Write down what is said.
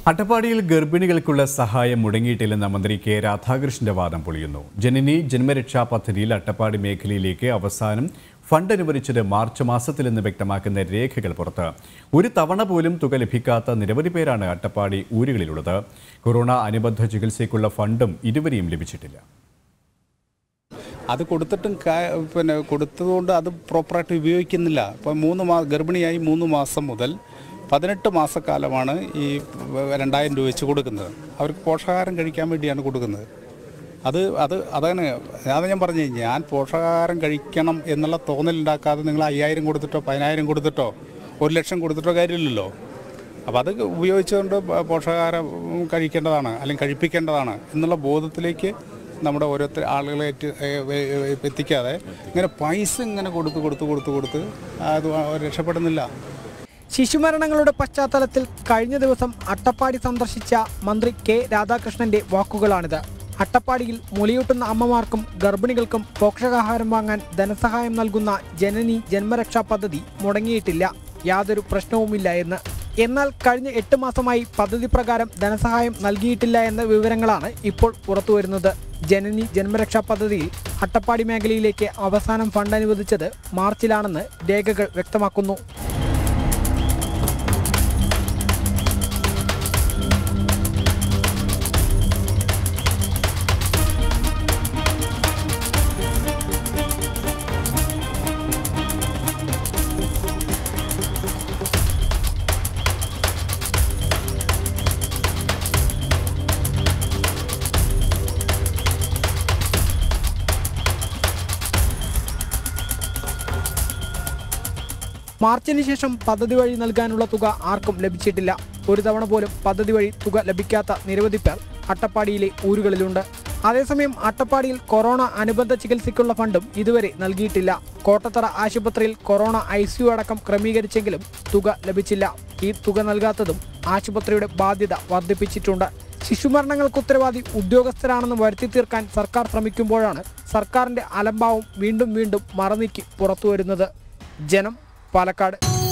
അട്ടപ്പാടിയിൽ ഗർഭിണികൾക്കുള്ള സഹായം മുടങ്ങിയിട്ടില്ലെന്ന മന്ത്രി കെ രാധാകൃഷ്ണന്റെ വാദം പൊളിയുന്നു ജനനി ജന്മരക്ഷാ പദ്ധതിയിൽ അട്ടപ്പാടി മേഖലയിലേക്ക് അവസാനം ഫണ്ട് അനുവദിച്ചത് മാർച്ച് മാസത്തിലെന്ന് വ്യക്തമാക്കുന്ന രേഖകൾ പുറത്ത് ഒരു തവണ പോലും തുക ലഭിക്കാത്ത നിരവധി പേരാണ് അട്ടപ്പാടി ഊരുകളിലുള്ളത് കൊറോണ അനുബന്ധ ചികിത്സയ്ക്കുള്ള ഫണ്ടും ഇതുവരെയും ലഭിച്ചിട്ടില്ല അത് കൊടുത്തിട്ടും കാ- പിന്നെ കൊടുത്തതുകൊണ്ട് അത് പ്രോപ്പറായിട്ട് ഉപയോഗിക്കുന്നില്ല ഇപ്പം മൂന്ന് മാ ഗർഭിണിയായി മൂന്ന് മാസം മുതൽ പതിനെട്ട് മാസക്കാലമാണ് ഈ രണ്ടായിരം രൂപ വെച്ച് കൊടുക്കുന്നത് അവർക്ക് പോഷകാഹാരം കഴിക്കാൻ വേണ്ടിയാണ് കൊടുക്കുന്നത് അത് അത് അതാണ് അത് ഞാൻ പറഞ്ഞു ഞാൻ പോഷകാഹാരം കഴിക്കണം എന്നുള്ള തോന്നലുണ്ടാക്കാതെ നിങ്ങൾ അയ്യായിരം കൊടുത്തിട്ടോ പതിനായിരം കൊടുത്തിട്ടോ ഒരു ലക്ഷം കൊടുത്തിട്ടോ കാര്യമില്ലല്ലോ അപ്പോൾ അത് ഉപയോഗിച്ചുകൊണ്ട് പ- പോഷകാഹാരം കഴിക്കേണ്ടതാണ് അല്ലെങ്കിൽ കഴിപ്പിക്കേണ്ടതാണ് എന്നുള്ള ബോധത്തിലേക്ക് നമ്മുടെ ഓരോരുത്തർ ആളുകളെ ഏറ്റ് ഏ- ഏ- ഏ- എത്തിക്കാതെ ഇങ്ങനെ പൈസ ഇങ്ങനെ കൊടുത്ത് കൊടുത്ത് കൊടുത്ത് കൊടുത്ത് അത് രക്ഷപ്പെടുന്നില്ല ശിശുമരണങ്ങളുടെ പശ്ചാത്തലത്തിൽ കഴിഞ്ഞ ദിവസം അട്ടപ്പാടി സന്ദർശിച്ച മന്ത്രി കെ രാധാകൃഷ്ണന്റെ വാക്കുകളാണിത് അട്ടപ്പാടിയിൽ മുലയൂട്ടുന്ന അമ്മമാർക്കും ഗർഭിണികൾക്കും പോഷകാഹാരം വാങ്ങാൻ ധനസഹായം നൽകുന്ന ജനനി ജന്മരക്ഷാ പദ്ധതി മുടങ്ങിയിട്ടില്ല യാതൊരു പ്രശ്നവുമില്ല എന്ന് എന്നാൽ കഴിഞ്ഞ എട്ട് മാസമായി പദ്ധതി പ്രകാരം ധനസഹായം നൽകിയിട്ടില്ല എന്ന വിവരങ്ങളാണ് ഇപ്പോൾ പുറത്തുവരുന്നത് ജനനി ജന്മരക്ഷാ പദ്ധതിയിൽ അട്ടപ്പാടി മേഖലയിലേക്ക് അവസാനം ഫണ്ട് അനുവദിച്ചത് മാർച്ചിലാണെന്ന് രേഖകൾ വ്യക്തമാക്കുന്നു മാർച്ചിന് ശേഷം പദ്ധതി വഴി നൽകാനുള്ള തുക ആർക്കും ലഭിച്ചിട്ടില്ല ഒരു തവണ പോലും പദ്ധതി വഴി തുക ലഭിക്കാത്ത നിരവധി പേർ അട്ടപ്പാടിയിലെ ഊരുകളിലുണ്ട് അതേസമയം അട്ടപ്പാടിയിൽ കൊറോണ അനുബന്ധ ചികിത്സയ്ക്കുള്ള ഫണ്ടും ഇതുവരെ നൽകിയിട്ടില്ല കോട്ടത്തറ ആശുപത്രിയിൽ കൊറോണ ഐ അടക്കം ക്രമീകരിച്ചെങ്കിലും തുക ലഭിച്ചില്ല ഈ തുക നൽകാത്തതും ആശുപത്രിയുടെ ബാധ്യത വർദ്ധിപ്പിച്ചിട്ടുണ്ട് ശിശുമരണങ്ങൾക്ക് ഉത്തരവാദി ഉദ്യോഗസ്ഥരാണെന്ന് വരുത്തി തീർക്കാൻ സർക്കാർ ശ്രമിക്കുമ്പോഴാണ് സർക്കാരിന്റെ അലംഭാവം വീണ്ടും വീണ്ടും മറനീക്കി പുറത്തുവരുന്നത് ജനം പാലക്കാട്